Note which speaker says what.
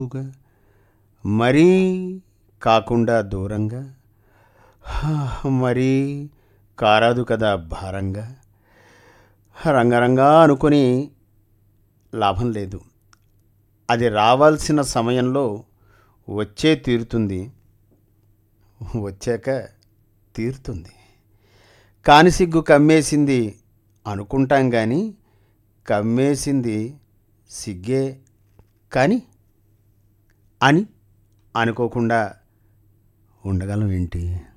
Speaker 1: గా, మరీ కాకుండా దూరంగా హా, మరీ కారాదు కదా భారంగా రంగరంగా అనుకొని లాభం లేదు అది రావాల్సిన సమయంలో వచ్చే తీరుతుంది వచ్చాక తీరుతుంది కాని సిగ్గు కమ్మేసింది అనుకుంటాం కానీ కమ్మేసింది సిగ్గే కానీ అని అనుకోకుండా ఉండగలం ఏంటి